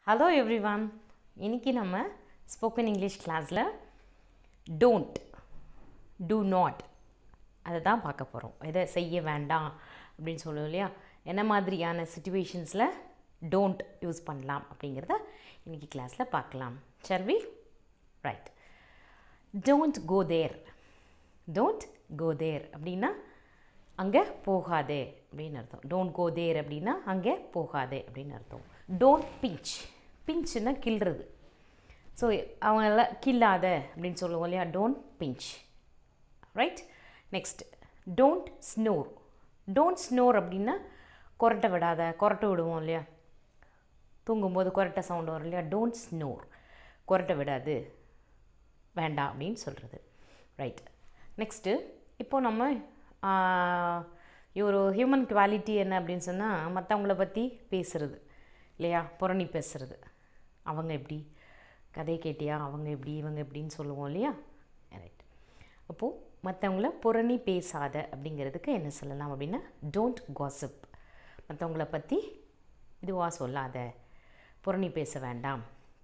hello everyone இன்னைக்கு நம்ம spoken English கிளாஸில் டோன்ட் டூ நாட் அதை தான் பார்க்க போகிறோம் எதை செய்ய வேண்டாம் அப்படின்னு சொல்லுவோம் இல்லையா என்ன மாதிரியான சுச்சுவேஷன்ஸில் டோன்ட் யூஸ் பண்ணலாம் அப்படிங்கிறத இன்னைக்கு கிளாஸில் பார்க்கலாம் சர்வி right don't go there don't go there அப்படின்னா அங்கே போகாதே அப்படின்னு அர்த்தம் டோன்ட் கோ தேர் அப்படின்னா அங்கே போகாதே அப்படின்னு அர்த்தம் டோன்ட் பிஞ்ச் பிஞ்சுன்னா கில்றது ஸோ அவங்கள கில்லாத அப்படின்னு சொல்லுவோம் இல்லையா don't pinch right next don't snore don't snore அப்படின்னா கொரட்டை விடாத கொரட்டை விடுவோம் இல்லையா தூங்கும்போது கொரட்டை சவுண்ட் வரும் இல்லையா டோன்ட் ஸ்னோர் கொரட்டை விடாது வேண்டாம் அப்படின்னு சொல்கிறது ரைட் நெக்ஸ்ட்டு இப்போ நம்ம ஒரு ஹியூமன் குவாலிட்டி என்ன அப்படின்னு சொன்னால் மற்றவங்கள பற்றி பேசுகிறது இல்லையா புரணி பேசுகிறது அவங்க எப்படி கதை கேட்டியா அவங்க எப்படி இவங்க எப்படின்னு சொல்லுவோம் இல்லையா ரைட் அப்போது மற்றவங்கள புரணி பேசாத அப்படிங்கிறதுக்கு என்ன சொல்லலாம் அப்படின்னா டோன்ட் காசிப் மற்றவங்கள பற்றி இதுவாக சொல்லாத புரணி பேச வேண்டாம்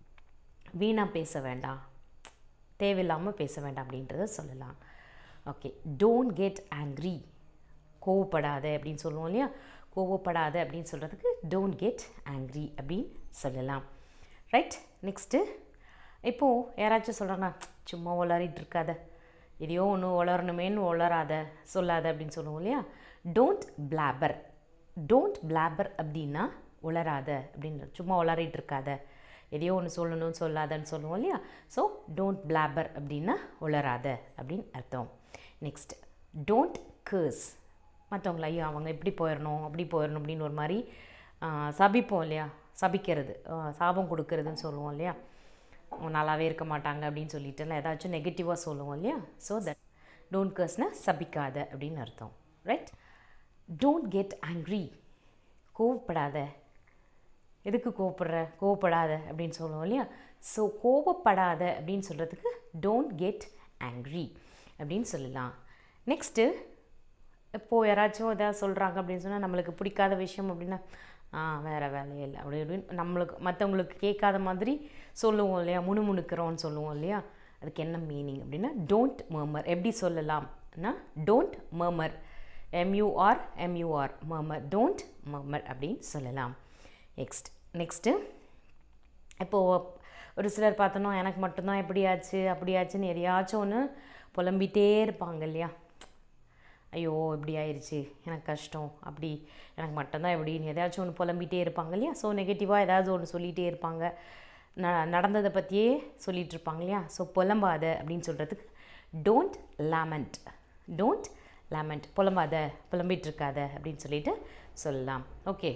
வீணாக பேச வேண்டாம் தேவையில்லாமல் பேச வேண்டாம் அப்படின்றத சொல்லலாம் ஓகே டோன்ட் கெட் ஆங்க்ரி கோவப்படாத அப்படின்னு சொல்லுவோம் இல்லையா கோவப்படாத அப்படின்னு சொல்கிறதுக்கு டோன்ட் கெட் ஆங்க்ரி அப்படின்னு சொல்லலாம் ரைட் நெக்ஸ்ட்டு இப்போது யாராச்சும் சொல்கிறாங்க சும்மா உளறிட்டு இருக்காத எதையோ ஒன்று உளரணுமேன்னு உளராத சொல்லாத அப்படின்னு சொல்லுவோம் இல்லையா டோன்ட் பிளாபர் டோன்ட் பிளாபர் அப்படின்னா உளராத அப்படின்னு சும்மா உளறிட்டு இருக்காத எதையோ ஒன்று சொல்லணும்னு சொல்லாதன்னு சொல்லுவோம் இல்லையா ஸோ டோன்ட் பிளாபர் அப்படின்னா உளராத அப்படின்னு அர்த்தம் நெக்ஸ்ட் டோன்ட் கேர்ஸ் மற்றவங்கள ஐயோ அவங்க இப்படி போயிடணும் அப்படி போயிடணும் அப்படின்னு ஒரு மாதிரி சபிப்போம் இல்லையா சபிக்கிறது சாபம் கொடுக்கறதுன்னு சொல்லுவோம் இல்லையா அவங்க நல்லாவே இருக்க மாட்டாங்க அப்படின்னு சொல்லிட்டுலாம் ஏதாச்சும் நெகட்டிவாக சொல்லுவோம் இல்லையா ஸோ தட் டோன்ட் கர்ஸ்னால் சபிக்காத அப்படின்னு அர்த்தம் ரைட் டோன்ட் கெட் ஆங்க்ரி கோவப்படாத எதுக்கு கோவப்படுற கோவப்படாத அப்படின்னு சொல்லுவோம் இல்லையா ஸோ கோவப்படாத அப்படின்னு சொல்கிறதுக்கு டோன்ட் கெட் ஆங்க்ரி அப்படின்னு சொல்லலாம் நெக்ஸ்ட்டு இப்போது யாராச்சும் எதாவது சொல்கிறாங்க அப்படின்னு சொன்னால் நம்மளுக்கு பிடிக்காத விஷயம் அப்படின்னா ஆ வேறு வேலையே இல்லை அப்படி அப்படின்னு நம்மளுக்கு மற்றவங்களுக்கு கேட்காத மாதிரி சொல்லுவோம் இல்லையா முணுமுணுக்கிறோன்னு சொல்லுவோம் இல்லையா அதுக்கு என்ன மீனிங் அப்படின்னா டோன்ட் மர்மர் எப்படி சொல்லலாம்னா டோன்ட் மர்மர் எம்யூஆர் எம்யூஆர் மர்மர் டோன்ட் மர்மர் அப்படின்னு சொல்லலாம் நெக்ஸ்ட் நெக்ஸ்ட்டு இப்போது ஒரு சிலர் பார்த்தோன்னா எனக்கு மட்டும்தான் எப்படியாச்சு அப்படியாச்சுன்னு எதையாச்சும் ஒன்று புலம்பிகிட்டே இருப்பாங்க இல்லையா ஐயோ இப்படி ஆயிடுச்சு எனக்கு கஷ்டம் அப்படி எனக்கு மட்டும்தான் எப்படின்னு எதாச்சும் ஒன்று புலம்பிகிட்டே இருப்பாங்க இல்லையா ஸோ நெகட்டிவாக ஏதாவது ஒன்று சொல்லிகிட்டே இருப்பாங்க ந நடந்ததை பற்றியே சொல்லிகிட்டு இருப்பாங்க இல்லையா ஸோ புலம்பாத அப்படின்னு சொல்கிறதுக்கு டோன்ட் லேமெண்ட் டோன்ட் லேமெண்ட் புலம்பாத புலம்பிகிட்டு இருக்காத அப்படின்னு சொல்லிட்டு சொல்லலாம் ஓகே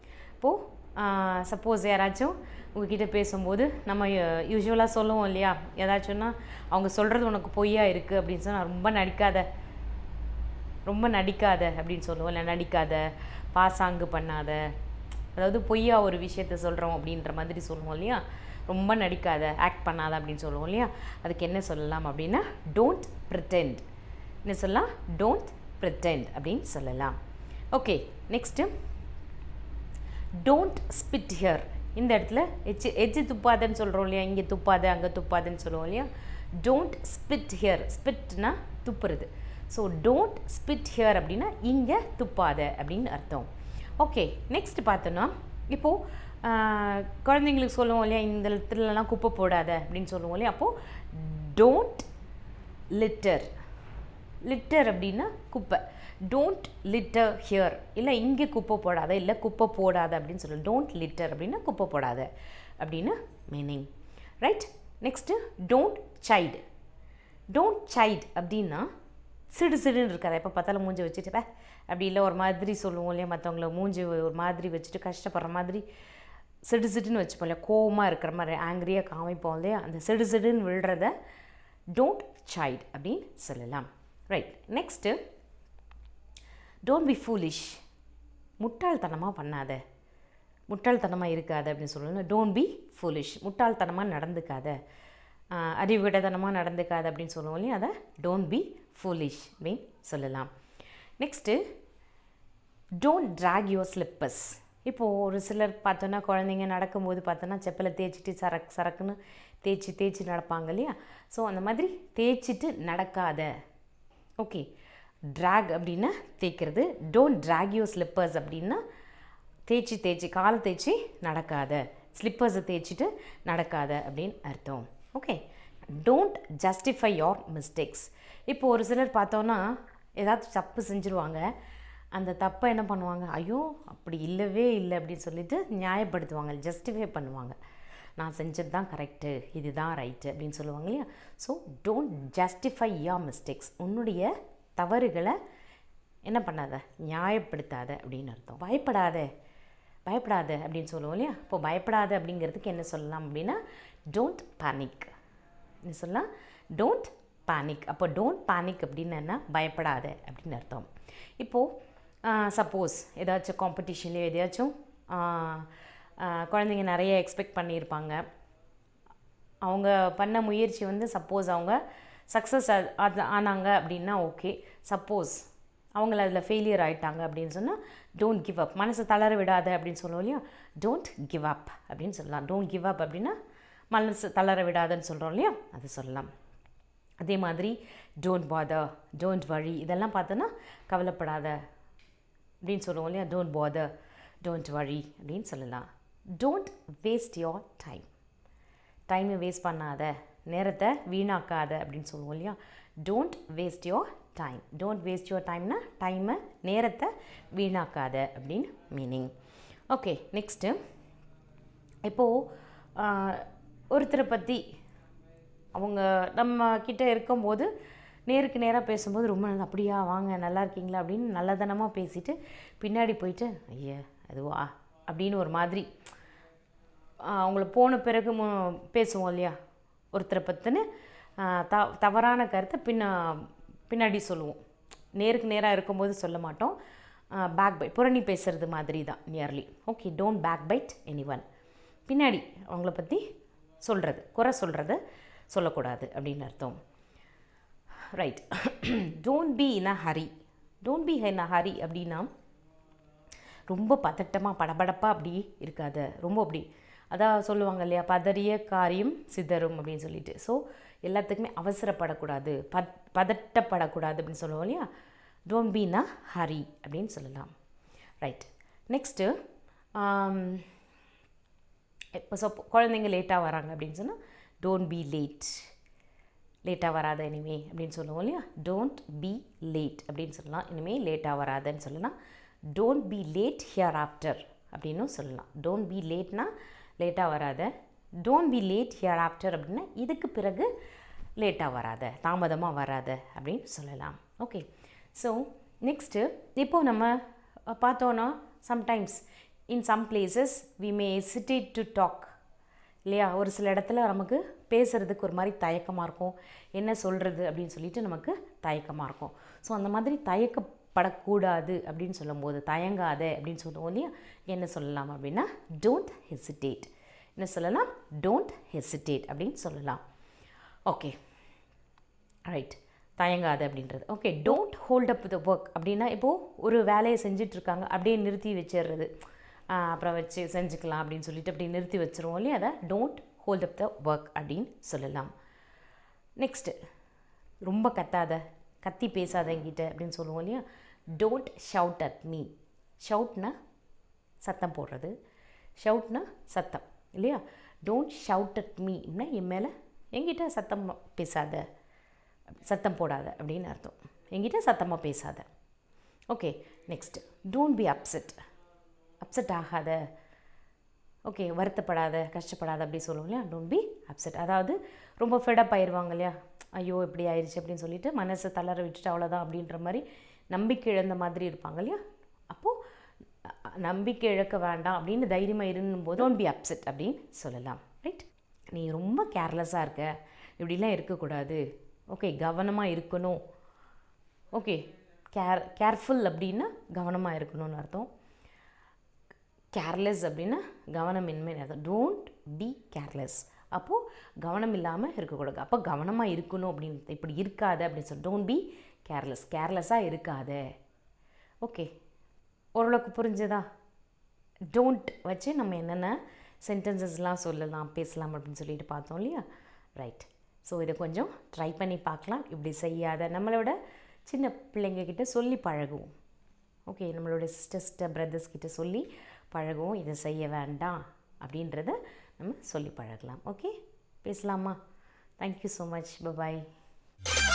இப்போது சப்போஸ் யாராச்சும் உங்ககிட்ட பேசும்போது நம்ம யூஸ்வலாக சொல்லுவோம் இல்லையா ஏதாச்சும்னா அவங்க சொல்கிறது உனக்கு பொய்யா இருக்குது அப்படின்னு சொன்னால் ரொம்ப நடிக்காத ரொம்ப நடிக்காத அப்படின்னு சொல்லுவோம் இல்லை நடிக்காத பாசாங்கு பண்ணாத அதாவது பொய்யா ஒரு விஷயத்த சொல்கிறோம் அப்படின்ற மாதிரி சொல்லுவோம் இல்லையா ரொம்ப நடிக்காத ஆக்ட் பண்ணாத அப்படின்னு சொல்லுவோம் இல்லையா அதுக்கு என்ன சொல்லலாம் அப்படின்னா டோன்ட் ப்ரிட்டெண்ட் என்ன சொல்லலாம் டோன்ட் ப்ரிட்டெண்ட் அப்படின்னு சொல்லலாம் okay next don't spit here இந்த இடத்துல எச்சு எச்சு துப்பாதன்னு சொல்கிறோம் இல்லையா இங்கே துப்பாத அங்கே துப்பாதுன்னு சொல்லுவோம் இல்லையா டோன்ட் ஸ்பிட் ஹியர் ஸ்பிட்னா துப்புறது ஸோ டோன்ட் ஸ்பிட் ஹியர் அப்படின்னா இங்கே துப்பாத அப்படின்னு அர்த்தம் ஓகே நெக்ஸ்ட் பார்த்தோன்னா இப்போது குழந்தைங்களுக்கு சொல்லுவோம் இல்லையா இந்த இடத்துலலாம் குப்பை போடாத அப்படின்னு சொல்லுவோம் இல்லையா அப்போது டோன்ட் லிட்டர் லிட்டர் அப்படின்னா குப்பை டோன்ட் லிட்டர் ஹியர் இல்லை இங்கே குப்பை போடாத இல்லை குப்பை போடாத அப்படின்னு சொல்லு டோன்ட் லிட்டர் அப்படின்னா குப்பை போடாத அப்படின்னு meaning right next don't child don't child அப்படின்னா சிடு சிடுன்னு இருக்காது எப்போ பார்த்தாலும் மூஞ்சி வச்சுட்டு அப்படி இல்லை ஒரு மாதிரி சொல்லுவோம் இல்லையா மற்றவங்கள மூஞ்சி ஒரு மாதிரி வச்சுட்டு கஷ்டப்படுற மாதிரி சிடு சிடுன்னு வச்சுப்போம் இல்லையா கோவமாக இருக்கிற மாதிரி ஆங்கிரியாக காமிப்போம் இல்லையா அந்த சிடு சிடுன்னு விழுறத டோன்ட் சைல்டு அப்படின்னு சொல்லலாம் right next don't be foolish முட்டாள்தனமாக பண்ணாத முட்டாள்தனமாக இருக்காது அப்படின்னு சொல்லணும் டோன்ட் பி ஃபூலிஷ் முட்டாள்தனமாக நடந்துக்காத அறிவுவிடத்தனமாக நடந்துக்காது அப்படின்னு சொல்லுவோம் இல்லையா அதை டோன்ட் பி ஃபூலிஷ் அப்படின்னு சொல்லலாம் next don't drag your slippers இப்போது ஒரு சிலர் பார்த்தோன்னா குழந்தைங்க நடக்கும்போது பார்த்தோன்னா செப்பலை தேய்ச்சிட்டு சரக்கு சரக்குன்னு தேய்ச்சி தேய்ச்சி நடப்பாங்க இல்லையா ஸோ அந்த மாதிரி தேய்ச்சிட்டு நடக்காத ஓகே ட்ராக் அப்படின்னா தேய்க்கிறது டோன்ட் ட்ராக் யூர் ஸ்லிப்பர்ஸ் அப்படின்னா தேய்ச்சி தேய்ச்சி காலை தேய்ச்சி நடக்காத ஸ்லிப்பர்ஸை தேய்ச்சிட்டு நடக்காத அப்படின்னு அர்த்தம் okay don't justify your mistakes இப்போ ஒரு சிலர் பார்த்தோன்னா ஏதாவது தப்பு செஞ்சுருவாங்க அந்த தப்பை என்ன பண்ணுவாங்க ஐயோ அப்படி இல்லவே இல்லை அப்படின்னு சொல்லிட்டு நியாயப்படுத்துவாங்க ஜஸ்டிஃபை பண்ணுவாங்க நான் செஞ்சது தான் கரெக்டு இதுதான் ரைட்டு அப்படின்னு சொல்லுவாங்க இல்லையா so don't justify your mistakes உன்னுடைய தவறுகளை என்ன பண்ணாத நியாயப்படுத்தாத அப்படின்னு அர்த்தம் பயப்படாத பயப்படாத அப்படின்னு சொல்லுவோம் இல்லையா இப்போ பயப்படாத அப்படிங்கிறதுக்கு என்ன சொல்லலாம் அப்படின்னா டோன்ட் பேனிக் என்ன சொல்லலாம் டோன்ட் பேனிக் அப்போ டோன்ட் பேனிக் அப்படின்னு என்ன பயப்படாத அப்படின்னு அர்த்தம் இப்போது சப்போஸ் ஏதாச்சும் காம்படிஷன்லேயோ எதையாச்சும் குழந்தைங்க நிறைய எக்ஸ்பெக்ட் பண்ணியிருப்பாங்க அவங்க பண்ண முயற்சி வந்து சப்போஸ் அவங்க சக்ஸஸ் அது ஆனாங்க அப்படின்னா ஓகே சப்போஸ் அவங்கள அதில் ஃபெயிலியர் ஆகிட்டாங்க அப்படின்னு சொன்னால் டோன்ட் கிவ் அப் மனசை தளர விடாத அப்படின்னு சொல்லுவோம் இல்லையா டோன்ட் கிவ் அப் அப்படின்னு சொல்லலாம் டோன்ட் கிவ் அப் அப்படின்னா மனசு தளர விடாதன்னு சொல்கிறோம் இல்லையா அது சொல்லலாம் அதே மாதிரி டோன்ட் பாதர் டோன்ட் வழி இதெல்லாம் பார்த்தோன்னா கவலைப்படாத அப்படின்னு சொல்லுவோம் இல்லையா டோன்ட் பாதர் டோன்ட் வழி அப்படின்னு சொல்லலாம் டோன்ட் வேஸ்ட் யோர் டைம் டைமை வேஸ்ட் பண்ணாத நேரத்தை வீணாக்காத அப்படின்னு சொல்லுவோம் இல்லையா don't waste your time don't waste your டைம்னா டைமை நேரத்தை வீணாக்காத அப்படின்னு மீனிங் ஓகே நெக்ஸ்ட்டு இப்போது ஒருத்தரை பற்றி அவங்க நம்ம கிட்ட இருக்கும்போது நேருக்கு நேராக பேசும்போது ரொம்ப நல்லா அப்படியா வாங்க நல்லா இருக்கீங்களா அப்படின்னு நல்லதனமாக பேசிட்டு பின்னாடி போயிட்டு ஐயா அதுவா அப்படின்னு ஒரு மாதிரி அவங்கள போன பிறகு மு பேசுவோம் இல்லையா ஒருத்தரை பற்றின த தவறான கருத்தை பின்ன பின்னாடி சொல்லுவோம் நேருக்கு நேராக இருக்கும்போது சொல்ல மாட்டோம் பேக் பைட் புரணி பேசுகிறது மாதிரி தான் nearly okay don't backbite anyone பின்னாடி அவங்கள பற்றி சொல்கிறது குறை சொல்கிறது சொல்லக்கூடாது அப்படின்னு அர்த்தம் right don't be in a hurry don't be in a hurry அப்படின்னா ரொம்ப பதட்டமாக படபடப்பாக அப்படி இருக்காத ரொம்ப அப்படி அதான் சொல்லுவாங்க இல்லையா பதறிய காரியம் சிதறும் அப்படின்னு சொல்லிட்டு ஸோ எல்லாத்துக்குமே அவசரப்படக்கூடாது பத் பதட்டப்படக்கூடாது அப்படின்னு சொல்லுவோம் இல்லையா don't be in a hurry அப்படின்னு சொல்லலாம் ரைட் நெக்ஸ்ட்டு இப்போ சப்போ குழந்தைங்க லேட்டாக வராங்க அப்படின்னு சொன்னால் டோன்ட் பி லேட் லேட்டாக வராத இனிமே அப்படின்னு சொல்லுவோம் இல்லையா டோன்ட் பி லேட் அப்படின்னு சொல்லலாம் இனிமேல் லேட்டாக வராதன்னு சொல்லலாம் don't be late hereafter அப்படின்னும் சொல்லலாம் டோன்ட் பி லேட்னா லேட்டாக வராத don't be late hereafter அப்படின்னா இதுக்கு பிறகு லேட்டாக வராத தாமதமாக வராத அப்படின்னு சொல்லலாம் ஓகே ஸோ நெக்ஸ்ட்டு இப்போது நம்ம பார்த்தோன்னா sometimes in some places we may hesitate to talk இல்லையா ஒரு சில இடத்துல நமக்கு பேசுகிறதுக்கு ஒரு மாதிரி தயக்கமாக இருக்கும் என்ன சொல்கிறது அப்படின்னு சொல்லிட்டு நமக்கு தயக்கமாக இருக்கும் ஸோ அந்த மாதிரி தயக்கப்படக்கூடாது அப்படின்னு சொல்லும்போது தயங்காத அப்படின்னு சொல்லுவோம் இல்லையா என்ன சொல்லலாம் அப்படின்னா டோன்ட் ஹெசிடேட் என்ன சொல்லலாம் டோன்ட் ஹெசிடேட் அப்படின்னு சொல்லலாம் ஓகே ரைட் தயங்காத அப்படின்றது okay don't hold up the work அப்படின்னா இப்போது ஒரு வேலையை செஞ்சிட்ருக்காங்க அப்படியே நிறுத்தி வச்சிடுறது அப்புறம் வச்சு செஞ்சுக்கலாம் அப்படின்னு சொல்லிட்டு அப்படி நிறுத்தி வச்சுருவோம் இல்லையா அதை don't hold up the work அப்படின்னு சொல்லலாம் நெக்ஸ்ட்டு ரொம்ப கத்தாத கத்தி பேசாத என்கிட்ட அப்படின்னு சொல்லுவோம் இல்லையா டோன்ட் ஷவுட் அட் மீ ஷவுட்னா சத்தம் போடுறது ஷவுட்னா சத்தம் இல்லையா டோன்ட் ஷவுட் அட் மீன்னா என் மேலே என்கிட்ட சத்தம் பேசாத சத்தம் போடாத அப்படின்னு அர்த்தம் என்கிட்ட சத்தமாக பேசாத okay next don't be upset upset ஆகாத ஓகே வருத்தப்படாத கஷ்டப்படாத அப்படி சொல்லுவோம் இல்லையா டோன்ட் பி அப்செட் அதாவது ரொம்ப ஃபெடப் ஆயிடுவாங்க இல்லையா ஐயோ இப்படி ஆயிடுச்சு அப்படின்னு சொல்லிட்டு மனசை தளர விட்டுட்டு அவ்வளோதான் அப்படின்ற மாதிரி நம்பிக்கை இழந்த மாதிரி இருப்பாங்க இல்லையா அப்போது நம்பிக்கை இழக்க வேண்டாம் அப்படின்னு தைரியமாக இருந்தும் போது டோன்ட் பி அப்செட் அப்படின்னு சொல்லலாம் ரைட் நீ ரொம்ப கேர்லெஸ்ஸாக இருக்க இப்படிலாம் இருக்கக்கூடாது ஓகே கவனமாக இருக்கணும் ஓகே கேர் கேர்ஃபுல் அப்படின்னா கவனமாக இருக்கணும்னு அர்த்தம் கேர்லெஸ் அப்படின்னா கவனமின்மை அர்த்தம் டோன்ட் பி கேர்லெஸ் அப்போது கவனம் இல்லாமல் இருக்கக்கூடாது அப்போ கவனமாக இருக்கணும் அப்படின்னு இப்படி இருக்காத அப்படின்னு சொல்லி டோன்ட் பி கேர்லெஸ் கேர்லெஸ்ஸாக இருக்காத ஓகே ஓரளவுக்கு புரிஞ்சதா டோன்ட் வச்சு நம்ம என்னென்ன சென்டென்சஸ்லாம் சொல்லலாம் பேசலாம் அப்படின்னு சொல்லிட்டு பார்த்தோம் இல்லையா ரைட் ஸோ இதை கொஞ்சம் ட்ரை பண்ணி பார்க்கலாம் இப்படி செய்யாத நம்மளோட சின்ன பிள்ளைங்கக்கிட்ட சொல்லி பழகுவோம் ஓகே நம்மளோட சிஸ்டர்ஸ்கிட்ட பிரதர்ஸ் கிட்ட சொல்லி பழகுவோம் இதை செய்ய வேண்டாம் அப்படின்றத நம்ம சொல்லி பழகலாம் ஓகே பேசலாமா தேங்க்யூ ஸோ மச் பபாய்